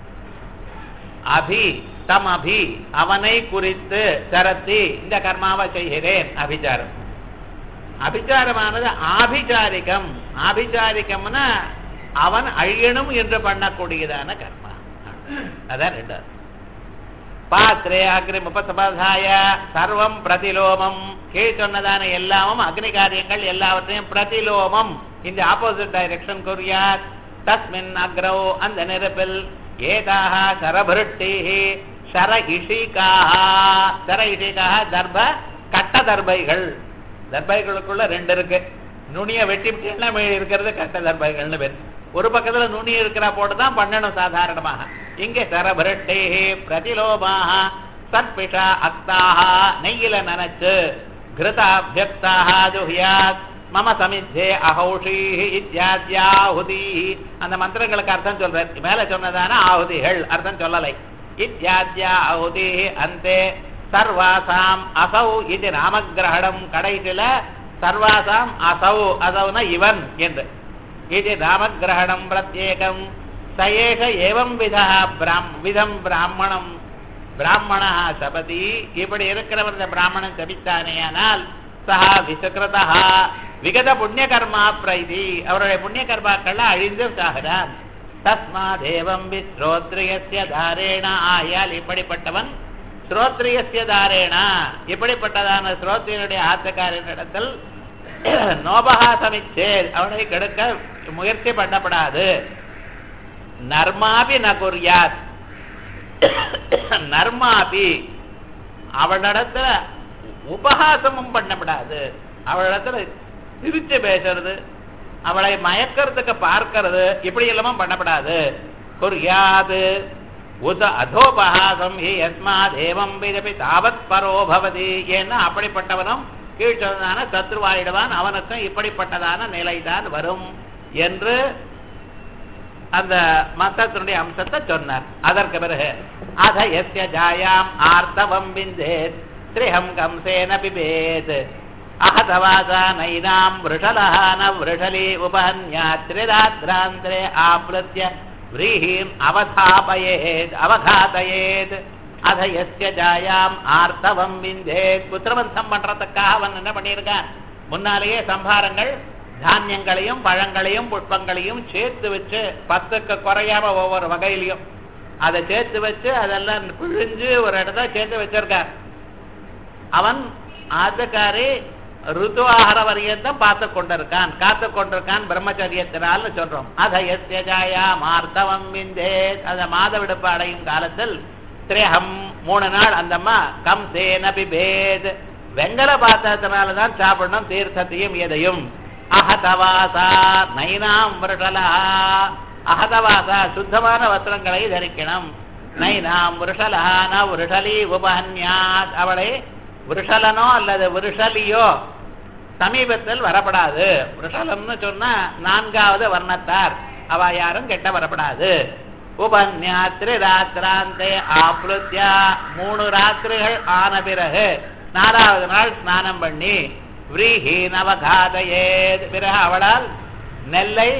அபி தம் அபி அவனை குறித்து சரத்தி இந்த கர்மாவை செய்கிறேன் அபிச்சாரம் அபிச்சாரமானது ஆபிச்சாரிகம் ஆபிச்சாரிகம்னா அவன் அழியணும் என்று பண்ணக்கூடியதான கர்மா அதான் ரெண்டாவது பாத்திரே அக்னி உபசபாதாய சர்வம் பிரதிலோமம் கீழ் சொன்னதான எல்லாமும் அக்னி காரியங்கள் எல்லாவற்றையும் பிரதிலோமம் இந்த ஆப்போசிட் டைரக்ஷன் குறியாத் தஸ்மின் அக்ரோ அந்த நெருப்பில் ஏதாக சரபிருட்டிஹி சர இஷிகாக சர இஷிகாக தர்ப கட்ட தர்பைகள் தர்பைகளுக்குள்ள ரெண்டு இருக்கு நுனிய வெட்டி விட்டுனா மீதி இருக்கிறது கட்ட தர்பைகள்னு பேர் ஒரு பக்கத்துல நுனி இருக்கிற போட்டு தான் பண்ணணும் சாதாரணமாக இங்கே சரபிரட்டே பிரதிலோமாக சர்பிஷா அக்தாக நெய்யில நனைச்சு கிருதாபியக்தாக ஜுஹியாத் மம சமித்தே அஹௌஷி இத்தியாத்யாஹுதி அந்த மந்திரங்களுக்கு அர்த்தம் சொல்றார் மேல சொன்னதான ஆಹುதிகள் அர்த்தம் சொல்லலை இத்தியாத்யா ஆಹುதி அந்தே சர்வாசாம் அசௌ இது நாமகிரகணம் கடைசில சர்வாசாம் அசௌ அசௌன இவன் என்று இது நாமகிரகணம் பிரத்யேகம் சயேஷ ஏவம் விதா பிராம் விதம் பிராமணம் பிராமணா சபதி இப்படி இருக்கிறவர் இந்த பிராமணன் சபித்தானேயானால் சஹா விசுகிருதா விகத புண்ணிய கர்மா பிரைதி அவருடைய புண்ணிய கர்மாக்கள் அழிந்து சாகிறான் தஸ்மா தேவம் ஸ்ரோத்ரியஸ்ய தாரேண ஆயால் இப்படிப்பட்டவன் ஸ்ரோத்ரியஸ்ய தாரேணா இப்படிப்பட்டதான ஸ்ரோத்ரியனுடைய ஆத்தக்காரனிடத்தில் நோபகா சமிச்சேர் அவனை கெடுக்க முயற்சி பண்ணப்படாது நர்மாபி நகுர்யாத் நர்மாபி அவளிடத்துல உபகாசமும் பண்ணப்படாது அவளிடத்துல சிரிச்சு பேசுறது அவளை மயக்கிறதுக்கு பார்க்கறது இப்படி எல்லாமும் பண்ணப்படாது குர்யாது உத அதோபகாசம் ஹி யஸ்மா தேவம் விதபி தாவத் பரோ பவதி ஏன்னா அப்படிப்பட்டவனும் கீழ்ச்சொன்னதான சத்ருவாயிடுவான் அவனுக்கும் இப்படிப்பட்டதான நிலைதான் வரும் என்று அந்த மந்திரத்தினுடைய அம்சத்தை சொன்னார் அதற்கு பிறகு அத எஸ்ய ஜாயாம் ஆர்த்தவம் விந்தேத் திரிஹம் கம்சேன பிபேத் அகதவாசா நைனாம் விருஷலஹ ந விருஷலி உபஹன்யாத்ரிராத்ராந்திரே ஆப்லத்ய व्रीहीम् அவதாபயேத் அவகாதயேத் அத எஸ்ய ஜாயாம் ஆர்த்தவம் விந்தேத் புத்திரவந்தம் பண்றதுக்காக அவன் என்ன பண்ணியிருக்கான் முன்னாலேயே சம்பாரங்கள் தானியங்களையும் பழங்களையும் புஷ்பங்களையும் சேர்த்து வச்சு பத்துக்கு குறையாம ஒவ்வொரு வகையிலையும் அதை சேர்த்து வச்சு அதெல்லாம் பிழிஞ்சு ஒரு இடத்துல சேர்த்து வச்சிருக்கார் அவன் ஆத்தக்காரி ருத்து ஆகார வரியந்தம் பார்த்து கொண்டிருக்கான் காத்து கொண்டிருக்கான் பிரம்மச்சரியத்தினால்னு சொல்றோம் அத எஸ்யஜாயா மார்த்தவம் விந்தே அந்த மாத விடுப்பு அடையும் காலத்தில் திரேகம் மூணு நாள் அந்தம்மா கம் சேன பிபேத் வெங்கல பாத்திரத்தினால தான் சாப்பிடணும் தீர்த்தத்தையும் எதையும் அகதவாசா நைனாம் விருஷலா அகதவாசா சுத்தமான வஸ்திரங்களை தரிக்கணும் நைனாம் விருஷலா ந விருஷலி உபஹன்யாத் அவளை விருஷலனோ அல்லது விருஷலியோ சமீபத்தில் வரப்படாது விருஷலம்னு சொன்னா நான்காவது வர்ணத்தார் அவ யாரும் கெட்ட வரப்படாது உபன்யாத்திரி ராத்திராந்தே ஆப்ளுத்யா மூணு ராத்திரிகள் ஆன பிறகு நாலாவது நாள் ஸ்நானம் பண்ணி விரீஹி நவகாதையேத் பிறகு அவளால் நெல்லை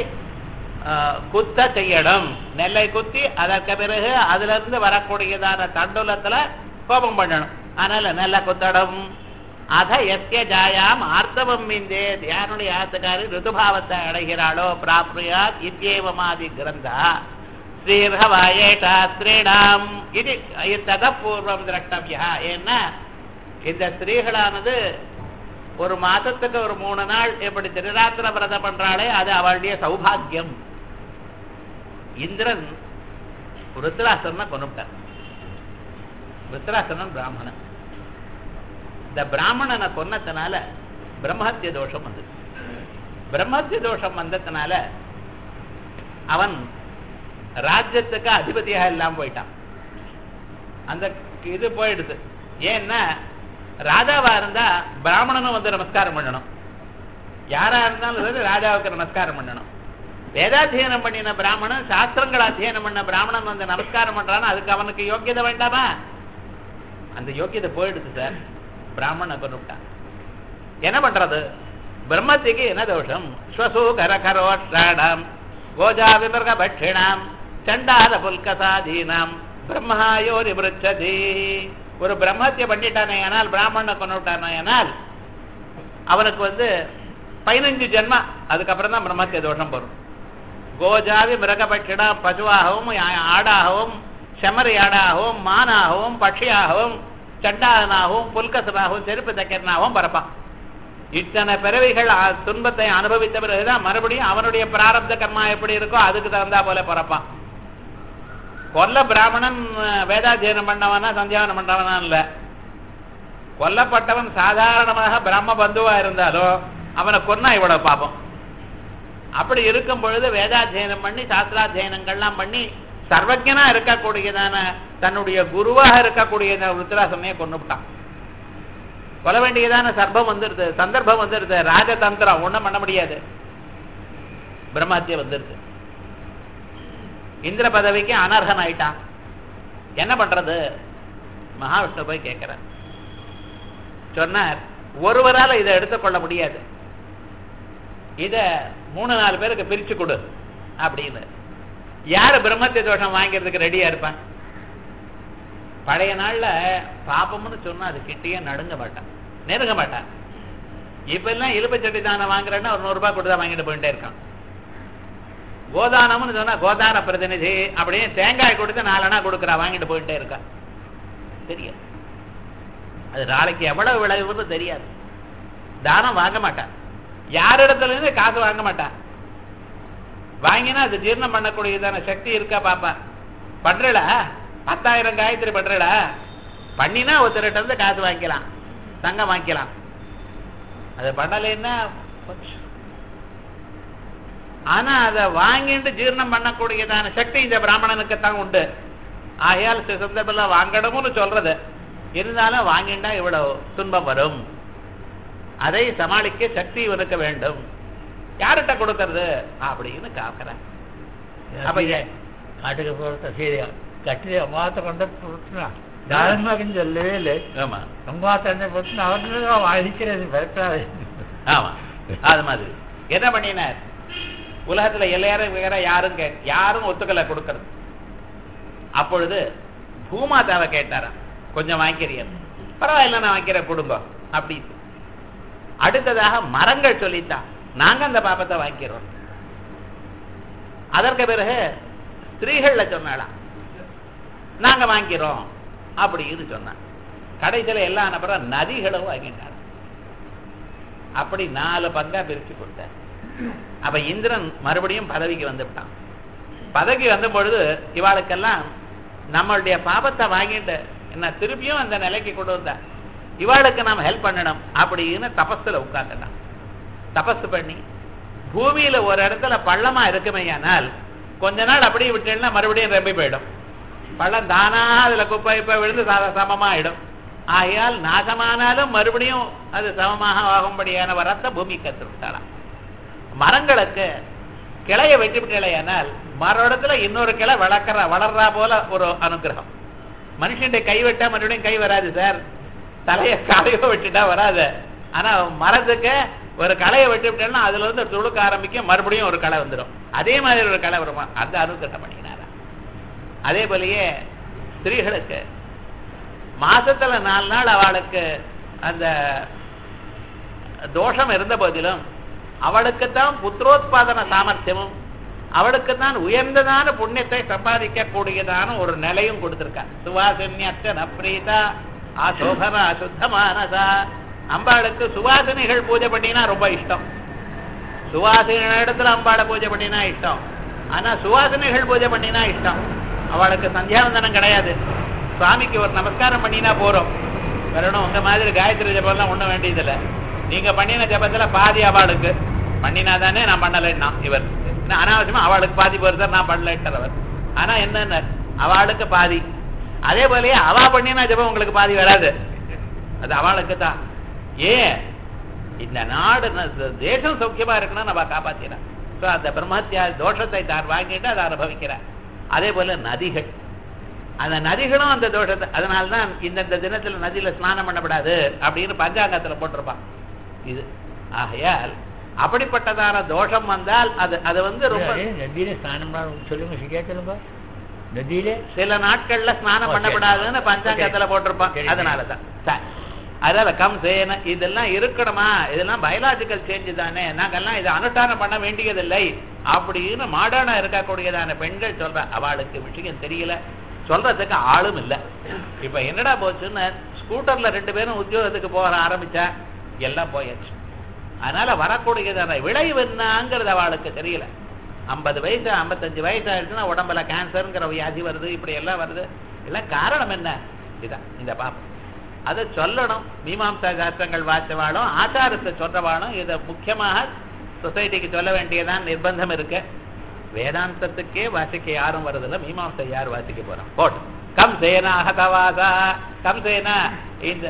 குத்த செய்யணும் நெல்லை குத்தி அதற்கு பிறகு அதுல இருந்து வரக்கூடியதான தண்டுலத்துல கோபம் பண்ணணும் அதனால நெல்ல குத்தடம் அத எஸ்ய ஜாயாம் ஆர்த்தவம் மிந்தே யாருடைய ஆத்துக்காரி ருதுபாவத்தை அடைகிறாளோ பிராப்ரியாத் இத்தியேவமாதி கிரந்தா ஸ்ரீர்ஹவாயேஷா ஸ்ரீடாம் இது இத்தத பூர்வம் திரஷ்டவியா ஏன்னா இந்த ஸ்திரீகளானது ஒரு மாதத்துக்கு ஒரு மூணு நாள் எப்படி திருராத்திர விரதம் பண்றாளே அது அவளுடைய சௌபாகியம் இந்திரன் ருத்ராசன கொண்டுட்டார் ருத்ராசனன் பிராமணன் இந்த பிராமணனை கொன்னதுனால பிரம்மஹத்திய தோஷம் வந்தது பிரம்மஹத்திய தோஷம் வந்ததுனால அவன் ராஜ்யத்துக்கு அதிபதியாக இல்லாம போயிட்டான் அந்த இது போயிடுது ஏன்னா ராஜாவா இருந்தா பிராமணனும் வந்து நமஸ்காரம் பண்ணணும் யாரா இருந்தாலும் சரி ராஜாவுக்கு நமஸ்காரம் பண்ணணும் வேதாத்தியனம் பண்ணின பிராமணன் சாஸ்திரங்கள் அத்தியனம் பண்ண பிராமணன் வந்து நமஸ்காரம் பண்றான்னு அதுக்கு அவனுக்கு யோக்கியதை வேண்டாமா அந்த யோக்கியதை போயிடுது சார் பிராமண கொண்டுட்டான் என்ன பண்றது பிரம்மத்துக்கு என்ன தோஷம் ஸ்வசூகர கரோஷாடாம் கோஜா விமர்க பட்சிணாம் சண்டாத புல்கசாதீனாம் பிரம்மாயோரி விருச்சதி ஒரு பிரம்மத்திய பண்ணிட்டானே ஆனால் பிராமணனை கொண்டுட்டானே ஆனால் அவனுக்கு வந்து பதினஞ்சு ஜென்மா அதுக்கப்புறம் தான் பிரம்மத்திய தோஷம் வரும் கோஜாவி மிருகபட்சிடா பசுவாகவும் ஆடாகவும் செமறி ஆடாகவும் மானாகவும் பட்சியாகவும் சண்டாதனாகவும் புல்கசனாகவும் செருப்பு தைக்கிறனாகவும் பரப்பான் இத்தனை பிறவிகள் துன்பத்தை அனுபவித்த பிறகுதான் மறுபடியும் அவனுடைய பிராரப்த கர்மா எப்படி இருக்கோ அதுக்கு தகுந்தா போல பிறப்பான் கொல்ல பிராமணன் வேதாத்தியனம் பண்ணவனா சந்தியாவனம் பண்றவனா இல்ல கொல்லப்பட்டவன் சாதாரணமாக பிரம்ம பந்துவா இருந்தாலும் அவனை கொன்னா இவ்வளவு பாப்போம் அப்படி இருக்கும் பொழுது வேதாத்தியனம் பண்ணி சாஸ்திராத்தியனங்கள்லாம் பண்ணி சர்வஜனா இருக்கக்கூடியதான தன்னுடைய குருவாக இருக்கக்கூடிய ருத்ராசனையை கொண்டுட்டான் கொல்ல வேண்டியதான சர்ப்பம் வந்துருது சந்தர்ப்பம் வந்துருது ராஜதந்திரம் ஒண்ணும் பண்ண முடியாது பிரம்மஹத்திய வந்துருது இந்திர பதவிக்கு அனர்ஹன் ஆயிட்டான் என்ன பண்றது மகாவிஷ்ணு போய் கேட்கிறார் சொன்னார் ஒருவரால இதை எடுத்துக்கொள்ள முடியாது இத மூணு நாலு பேருக்கு பிரிச்சு கொடு அப்படின்னு யாரு பிரம்மத்திய தோஷம் வாங்கிறதுக்கு ரெடியா இருப்பான் பழைய நாள்ல பாப்பம்னு சொன்னா அது கிட்டேயே நடுங்க மாட்டான் நெருங்க மாட்டான் இப்ப எல்லாம் இலுப்பச்சட்டி தானம் வாங்குறேன்னா ஒரு நூறு ரூபாய் கொடுத்தா வாங்கிட்டு போயிட்டே இருக்கான் கோதானம்னு சொன்னா கோதான பிரதிநிதி அப்படியே தேங்காய் கொடுத்து நாலனா கொடுக்குறா வாங்கிட்டு போயிட்டே இருக்கா தெரியாது அது நாளைக்கு எவ்வளவு விளைவுன்னு தெரியாது தானம் வாங்க மாட்டான் யாரிடத்துல இருந்து காசு வாங்க மாட்டான் வாங்கினா அது ஜீர்ணம் பண்ணக்கூடியதான சக்தி இருக்கா பாப்பா பண்றடா பத்தாயிரம் காயத்ரி பண்றடா பண்ணினா ஒருத்தர்கிட்ட இருந்து காசு வாங்கிக்கலாம் தங்கம் வாங்கிக்கலாம் அது பண்ணலைன்னா ஆனா அதை வாங்கிட்டு ஜீர்ணம் பண்ணக்கூடியதான சக்தி இந்த பிராமணனுக்கு தான் உண்டு ஆகையால் சில சந்தர்ப்பத்தில் வாங்கணும்னு சொல்றது இருந்தாலும் வாங்கிண்டா இவ்வளவு துன்பம் வரும் அதை சமாளிக்க சக்தி இவனுக்கு வேண்டும் யார்கிட்ட கொடுக்கறது அப்படின்னு காக்கிறேன் அப்ப ஏ- காட்டுக்கு போகிறத சரி கட்டி மாத்த கொண்டு கொடுத்துனா தாரன்மகன் சொல்லவே இல்லை ஆமா ரொம்ப தன்னை பற்றி அவர்களுக்கு அழிக்கிறது பயப்படாது ஆமா அது மாதிரி என்ன பண்ணினார் உலகத்துல எல்லாரும் வேற யாரும் கே யாரும் ஒத்துக்கலை கொடுக்கறது அப்பொழுது பூமாதாவை கேட்டாராம் கொஞ்சம் வாங்கிக்கிறீங்க பரவாயில்ல நான் வாங்கிக்கிறேன் கொடுங்க அப்படி அடுத்ததாக மரங்கள் சொல்லித்தான் நாங்க அந்த பாப்பத்தை வாங்கிக்கிறோம் அதற்கு பிறகு ஸ்திரீகள்ல சொன்னாலாம் நாங்க வாங்கிக்கிறோம் அப்படின்னு சொன்னான் கடைசியில எல்லாம் அனுப்புற நதிகளும் வாங்கிட்டாங்க அப்படி நாலு பங்கா பிரிச்சு கொடுத்தார் அப்ப இந்திரன் மறுபடியும் பதவிக்கு வந்துவிட்டான் பதவி வந்த பொழுது இவாளுக்கெல்லாம் நம்மளுடைய பாபத்தை வாங்கிட்டு என்ன திருப்பியும் அந்த நிலைக்கு கொண்டு வந்தா இவாளுக்கு நாம் ஹெல்ப் பண்ணணும் அப்படின்னு தபஸ்ல உட்கார்ந்துட்டான் தபஸ் பண்ணி பூமியில ஒரு இடத்துல பள்ளமா இருக்குமையானால் கொஞ்ச நாள் அப்படியே விட்டேன்னா மறுபடியும் ரெம்பி போயிடும் பள்ளம் தானா அதுல குப்பை இப்ப விழுந்து சா- சமமா ஆயிடும் ஆகையால் நாசமானாலும் மறுபடியும் அது சமமாக ஆகும்படியான வரத்தை பூமி கத்து விட்டாளாம் மரங்களுக்கு கிளைய வெட்டி விட்டலையானால் மரோடத்துல இன்னொரு கிளை வளர்க்கற வளர்றா போல ஒரு அனுகிரகம் மனுஷனுடைய கை வெட்டா மறுபடியும் கை வராது சார் தலைய காலையோ வெட்டிட்டா வராது ஆனா மரத்துக்கு ஒரு களையை வெட்டி விட்டேன்னா அதுல இருந்து துளுக்க ஆரம்பிக்கும் மறுபடியும் ஒரு களை வந்துடும் அதே மாதிரி ஒரு களை வருமா அந்த அனுகிரகம் பண்ணினாரா அதே போலயே ஸ்திரீகளுக்கு மாசத்துல நாலு நாள் அவளுக்கு அந்த தோஷம் இருந்த போதிலும் அவளுக்குத்தான் புத்திரோத்பாதன சாமர்த்தியமும் அவளுக்குத்தான் உயர்ந்ததான புண்ணியத்தை சம்பாதிக்க கூடியதான ஒரு நிலையும் கொடுத்திருக்கா சுவாசின்யற்ற நப்ரீதா ஆசோபரா சுத்தமானதா அம்பாளுக்கு சுவாசினிகள் பூஜை பண்ணினா ரொம்ப இஷ்டம் சுவாசின இடத்துல அம்பாளை பூஜை பண்ணினா இஷ்டம் ஆனா சுவாசினிகள் பூஜை பண்ணினா இஷ்டம் அவளுக்கு சந்தியாவந்தனம் கிடையாது சுவாமிக்கு ஒரு நமஸ்காரம் பண்ணினா போறோம் வரணும் உங்க மாதிரி காயத்ரி ஜபம்லாம் ஒண்ணும் வேண்டியதில்லை நீங்க பண்ணின ஜபத்துல பாதி அவளுக்கு பண்ணினா தானே நான் பண்ணலைன்னா இவர் ஏன்னா அனாவசியமா அவளுக்கு பாதி போறது நான் பண்ணலன்றவர் ஆனா என்னன்னு அவளுக்கு பாதி அதே போலயே அவ பண்ணினா ஜபம் உங்களுக்கு பாதி வராது அது அவளுக்கு தான் ஏன் இந்த நாடு ந- தேசம் சௌக்கியமா இருக்கணும் நம்ம காப்பாத்தினா ஸோ அந்த பிரம்மத்தியா தோஷத்தை தான் வாங்கிட்டு அதை அனுபவிக்கிறார் அதே போல நதிகள் அந்த நதிகளும் அந்த தோஷத்தை அதனால்தான் இந்தந்த தினத்துல நதியில ஸ்நானம் பண்ணப்படாது அப்படின்னு பஞ்சாங்கத்துல போட்டிருப்பான் இது ஆகையால் அப்படிப்பட்டதான தோஷம் வந்தால் அது அது வந்து ரொம்ப நதியில ஸ்நானம் பண்ண- சொல்லுங்க சரியா சொல்லுங்க நதியில சில நாட்கள்ல ஸ்நானம் ஓ, சரி. பண்ணப்படாதுன்னு பஞ்சாங்கத்துல சரி. போட்டிருப்பான் சரி, அதனாலதான் சரி. அதனால கம் சேன இதெல்லாம் இருக்கணுமா இதெல்லாம் பயாலாஜிக்கல் சேஞ்ச் தானே நாங்கெல்லாம் இதை அனுஷ்டானம் பண்ண வேண்டியதில்லை அப்படின்னு மாடர்னா இருக்கக்கூடியதான பெண்கள் சொல்ற அவளுக்கு விஷயம் தெரியல சொல்றதுக்கு ஆளும் இல்ல இப்ப என்னடா போச்சுன்னு ஸ்கூட்டர்ல ரெண்டு பேரும் உத்தியோகத்துக்கு போக ஆரம்பிச்சா எல்லாம் போயாச்சு அதனால வரக்கூடியதான விளைவு என்னங்கிறது அவளுக்கு தெரியல ஐம்பது வயசு ஐம்பத்தஞ்சு வயசு ஆயிடுச்சுன்னா உடம்புல கேன்சருங்கிற வியாதி வருது இப்படி எல்லாம் வருது எல்லாம் காரணம் என்ன இதான் இந்த பாப்பம் அதை சொல்லணும் மீமாம்சா சாஸ்திரங்கள் வாச்சவாளும் ஆச்சாரத்தை சொல்றவாளும் இதை முக்கியமாக சொசைட்டிக்கு சொல்ல வேண்டியதான் நிர்பந்தம் இருக்கு வேதாந்தத்துக்கே வாசிக்க யாரும் வருதில்ல மீமாம்சை யார் வாசிக்க போறோம் போட்டு கம் சேனா அகதவாசா கம் சேனா இந்த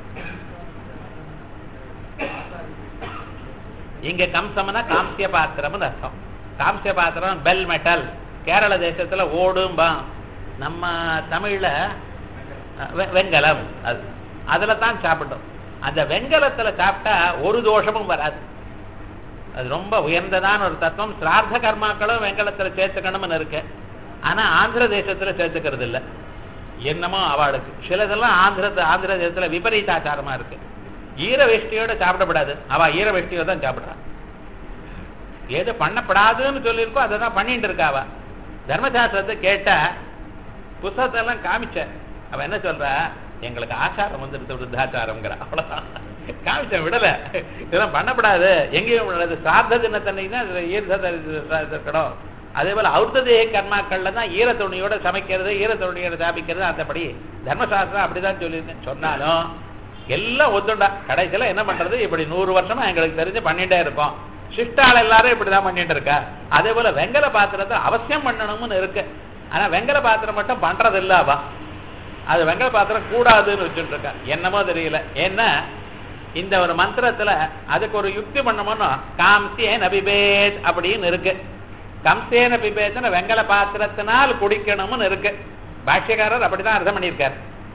இங்க கம்சம்னா காம்சிய பாத்திரம்னு அர்த்தம் காம்சிய பாத்திரம் பெல் மெட்டல் கேரள தேசத்துல ஓடும்பா நம்ம தமிழ்ல அஹ், வெ- வெண்கலம் அது அதுல தான் சாப்பிட்டோம் அந்த வெண்கலத்துல சாப்பிட்டா ஒரு தோஷமும் வராது அது ரொம்ப உயர்ந்ததான ஒரு தத்துவம் சிரார்த்த கர்மாக்களும் வெண்கலத்துல சேர்த்துக்கணும்னு இருக்கு ஆனா ஆந்திர தேசத்துல சேர்த்துக்கிறது இல்ல என்னமோ அவளுக்கு சிலதெல்லாம் ஆந்திர ஆந்திர தேசத்துல விபரீதாச்சாரமா இருக்கு ஈர வேஷ்டியோட சாப்பிடப்படாது அவ ஈர வேஷ்டியோட தான் சாப்பிடுறா எது பண்ணப்படாதுன்னு சொல்லியிருக்கோ அதை தான் பண்ணிட்டு இருக்கா அவ தர்மசாஸ்திரத்தை கேட்டா புத்தகத்தை எல்லாம் காமிச்ச அவ என்ன சொல்றா எங்களுக்கு ஆச்சாரம் வந்துடுது விருத்தாச்சாரம்ங்கிற அவ்வளவுதான் காமிச்சேன் விடல இதெல்லாம் பண்ணப்படாது எங்கேயும் விடாது சார்த்த தினத்தன்னைக்கு தான் இதுல ஈரத்தை இருக்கணும் அதே போல அவுர்த்ததேக கர்மாக்கள்ல தான் ஈர துணியோட சமைக்கிறது ஈர துணியோட தாபிக்கிறது அந்தபடி தர்மசாஸ்திரம் அப்படிதான் சொல்லியிருக்கேன் சொன்னாலும் எல்லாம் ஒத்துண்டா கடைசியில என்ன பண்றது இப்படி நூறு வருஷமா எங்களுக்கு தெரிஞ்சு பண்ணிட்டே இருக்கோம் சிஷ்டால் எல்லாரும் இப்படிதான் பண்ணிட்டு இருக்கா அதே போல வெங்கல பாத்திரத்தை அவசியம் பண்ணணும்னு இருக்கு ஆனா வெங்கல பாத்திரம் மட்டும் பண்றது இல்ல அவ அது வெங்கல பாத்திரம் கூடாதுன்னு வச்சுட்டு இருக்கா என்னமோ தெரியல ஏன்னா இந்த ஒரு மந்திரத்துல அதுக்கு ஒரு யுக்தி பண்ணணும்னா காம்சேன் அபிபேத் அப்படின்னு இருக்கு கம்சேன பிபேத்தன வெங்கல பாத்திரத்தினால் குடிக்கணும்னு இருக்கு பாஷ்யக்காரர் அப்படிதான் அர்த்தம் பண்ணியிருக்காரு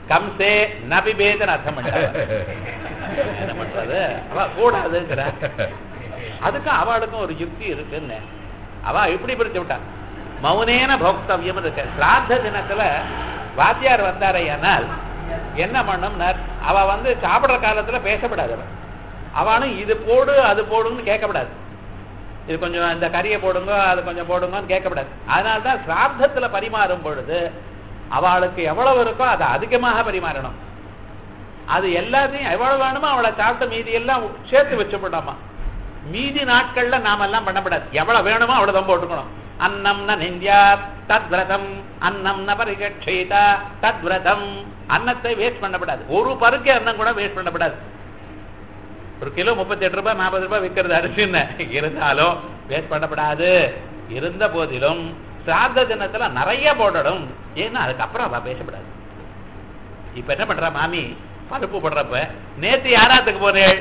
கம்சே நபிபேதன் அர்த்தம் பண்றாங்க என்ன பண்றது அவ கூடாதுங்கிற அதுக்கும் அவளுக்கும் ஒரு யுக்தி இருக்குன்னு அவ இப்படி பிரிச்சு விட்டா மௌனேன போக்தவியம் இருக்கு சிராத்த தினத்துல வாத்தியார் வந்தாரையானால் என்ன பண்ணும்னார் அவ வந்து சாப்பிடுற காலத்துல பேசப்படாது அவ. அவனும் இது போடு அது போடுன்னு கேட்கப்படாது இது கொஞ்சம் இந்த கறியை போடுங்க அது கொஞ்சம் போடுங்கன்னு கேட்கப்படாது அதனால தான் சிராத்தத்துல பரிமாறும் பொழுது அவளுக்கு எவ்வளவு இருக்கோ அதை அதிகமாக பரிமாறணும் அது எல்லாத்தையும் எவ்வளவு வேணுமோ அவளை சாப்பிட்ட மீதி எல்லாம் சேர்த்து வச்சுப்படாமா மீதி நாட்கள்ல நாம எல்லாம் பண்ணப்படாது எவ்வளவு வேணுமோ அவ்வளவுதான் போட்டுக்கணும் அன்னம் ந நெந்தியா தத் விரதம் அன்னம் ந பரிகட்சிதா தத் விரதம் அன்னத்தை வேஸ்ட் பண்ணப்படாது ஒரு பருக்கே அன்னம் கூட வேஸ்ட் பண்ணப்படாது ஒரு கிலோ முப்பத்தி எட்டு ரூபாய் நாற்பது ரூபாய் விற்கிறது அரிசின்னு இருந்தாலும் வேஸ்ட் பண்ணப்படாது இருந்த போதிலும் சிராத்த தினத்துல நிறைய போடணும் ஏன்னா அதுக்கப்புறம் அவ பேசப்படாது இப்ப என்ன பண்றா மாமி பருப்பு போடுறப்ப நேத்து யாராத்துக்கு போறேள்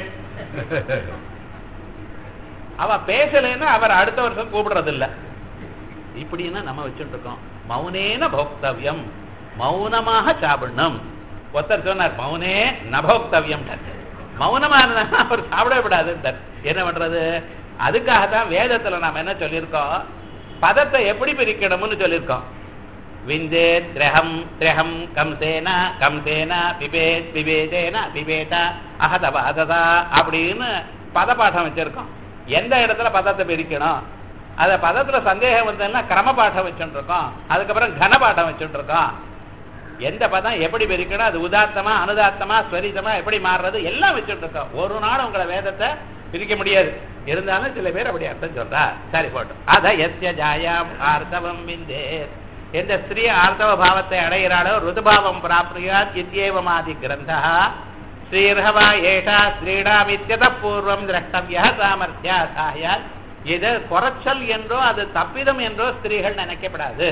அவ பேசலைன்னா அவர் அடுத்த வருஷம் கூப்பிடுறது இல்ல இப்படின்னா நம்ம வச்சுட்டு இருக்கோம் மௌனேன போக்தவ்யம் மௌனமாக சாப்பிடணும் ஒருத்தர் சொன்னார் மௌனே நபோக்தவ்யம் மௌனமா இருந்தா அவர் சாப்பிடவே விடாது என்ன பண்றது அதுக்காகத்தான் வேதத்துல நாம என்ன சொல்லியிருக்கோம் பதத்தை எப்படி பிரிக்கணும்னு சொல்லியிருக்கோம் விந்தே திரகம் திரகம் கம்சேன கம்சேன பிபேத் பிபேதேன பிபேத அகதவ அததா அப்படின்னு பதப்பாடம் வச்சிருக்கோம் எந்த இடத்துல பதத்தை பிரிக்கணும் அத பதத்துல சந்தேகம் வந்ததுன்னா கிரம பாடம் வச்சுட்டு இருக்கோம் அதுக்கப்புறம் கன பாடம் வச்சுட்டு இருக்கோம் எந்த பதம் எப்படி பிரிக்கணும் அது உதாத்தமா அனுதாத்தமா ஸ்வரிதமா எப்படி மாறுறது எல்லாம் வச்சுட்டு இருக்கோம் ஒரு நாள் உங்களை வேதத்தை பிரிக்க முடியாது இருந்தாலும் சில பேர் அப்படி அர்த்தம் சொல்றா சரி போட்டோம் அத எத்திய ஜாயாம் ஆர்த்தவம் விந்தே எந்த ஸ்திரீ ஆர்த்தவ பாவத்தை அடைகிறாளோ ருதுபாவம் பிராப்தியாத் இத்தியேவமாதி கிரந்தா ஸ்ரீர்ஹவா ஏஷா ஸ்ரீடாமித்யத பூர்வம் திரஷ்டவிய சாமர்த்தியா சாயால் இது குறைச்சல் என்றோ அது தப்பிதம் என்றோ ஸ்திரீகள் நினைக்கப்படாது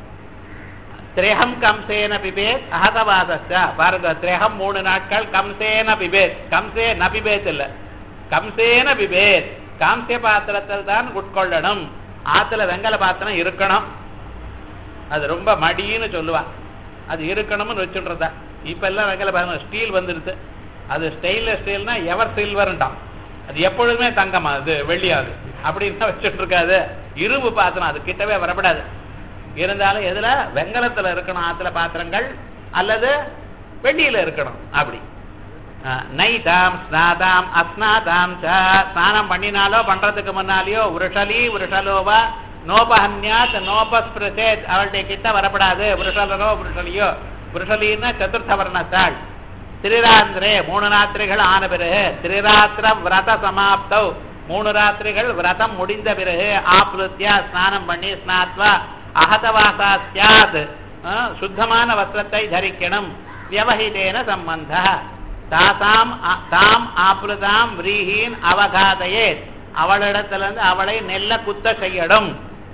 திரேகம் கம்சேன பிபேத் அகதவாதஸ்ய பாருங்க திரேகம் மூணு நாட்கள் கம்சேன பிபேத் கம்சே ந பிபேத் இல்ல கம்சேன பிபேத் காம்சிய பாத்திரத்தில் தான் உட்கொள்ளணும் ஆத்துல வெங்கல பாத்திரம் இருக்கணும் அது ரொம்ப மடின்னு சொல்லுவா அது இருக்கணும்னு வச்சுடுறதா இப்ப எல்லாம் வெங்கல பாத்திரம் ஸ்டீல் வந்துருது அது ஸ்டெயின்லெஸ் ஸ்டீல்னா எவர் சில்வர்ன்றான் அது எப்பொழுதுமே தங்கமா அது வெள்ளியாது அப்படின்னு வச்சுட்டு இருக்காது இரும்பு பாத்திரம் அது கிட்டவே வரப்படாது இருந்தாலும் எதுல வெங்கலத்துல இருக்கணும் ஆத்துல பாத்திரங்கள் அல்லது வெள்ளியில இருக்கணும் அப்படி நைதாம் ஸ்நாதாம் அஸ்நாதாம் ச ஸ்நானம் பண்ணினாலோ பண்றதுக்கு முன்னாலேயோ உருஷலி உருஷலோவா நோபஹன்யாத் நோபஸ்பிருசேத் அவளுடைய கிட்ட வரப்படாது புருஷலனோ புருஷலியோ புருஷலின்னா சதுர்த்த வர்ணத்தாள் திரிராந்திரே மூணு ராத்திரிகள் ஆன பிறகு திரிராத்திர விரத சமாப்தௌ மூணு ராத்திரிகள் விரதம் முடிந்த பிறகு ஆப்லுத்தியா ஸ்நானம் பண்ணி ஸ்நாத்வா அகதவாசா சியாத் சுத்தமான வஸ்திரத்தை தரிக்கணும் வியவஹிதேன சம்பந்த தாசாம் தாம் ஆப்லுதாம் விரீஹீன் அவகாதையேத் அவளிடத்திலிருந்து அவளை நெல்ல குத்த செய்யடும்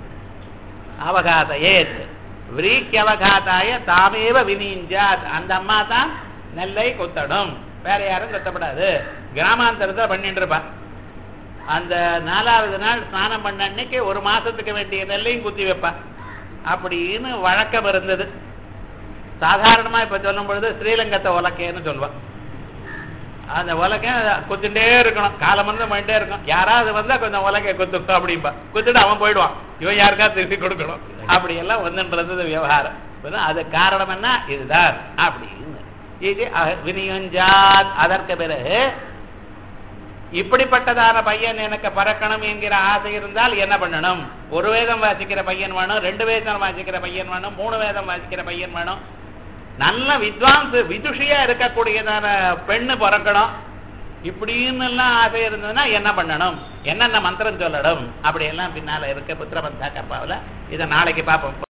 அவகாதையேத் விரீக்கியவகாதாய தாமேவ வினீஞ்சாத் அந்த அம்மா தான் நெல்லை குத்தடும் வேற யாரும் குத்தப்படாது கிராமாந்தரத்தை பண்ணிட்டு இருப்பா அந்த நாலாவது நாள் ஸ்நானம் பண்ண அன்னைக்கு ஒரு மாசத்துக்கு வேண்டிய நெல்லையும் குத்தி வைப்பா அப்படின்னு வழக்கம் இருந்தது சாதாரணமா இப்ப சொல்லும் பொழுது ஸ்ரீலங்கத்தை உலக்கேன்னு சொல்லுவான் அந்த உலக குத்திட்டே இருக்கணும் காலம் வந்து பண்ணிட்டே இருக்கும் யாராவது வந்தா கொஞ்சம் உலக குத்து அப்படிம்பா குத்துட்டு அவன் போயிடுவான் இவன் யாருக்கா திருப்பி கொடுக்கணும் அப்படி எல்லாம் வந்துன்றது விவகாரம் அது காரணம் என்ன இதுதான் அப்படின்னு இது வினியுஞ்சாத் அதற்கு பிறகு இப்படிப்பட்டதான பையன் எனக்கு பறக்கணும் என்கிற ஆசை இருந்தால் என்ன பண்ணணும் ஒரு வேதம் வாசிக்கிற பையன் வேணும் ரெண்டு வேதம் வாசிக்கிற பையன் வேணும் மூணு வேதம் வாசிக்கிற பையன் வேணும் நல்ல வித்வான்ஸ் விதுஷியா இருக்கக்கூடியதான பெண்ணு பிறக்கணும் இப்படின்னு எல்லாம் ஆசை இருந்ததுன்னா என்ன பண்ணணும் என்னென்ன மந்திரம் சொல்லணும் அப்படி எல்லாம் பின்னால இருக்க புத்திரபந்தா கப்பாவில் இதை நாளைக்கு பார்ப்போம்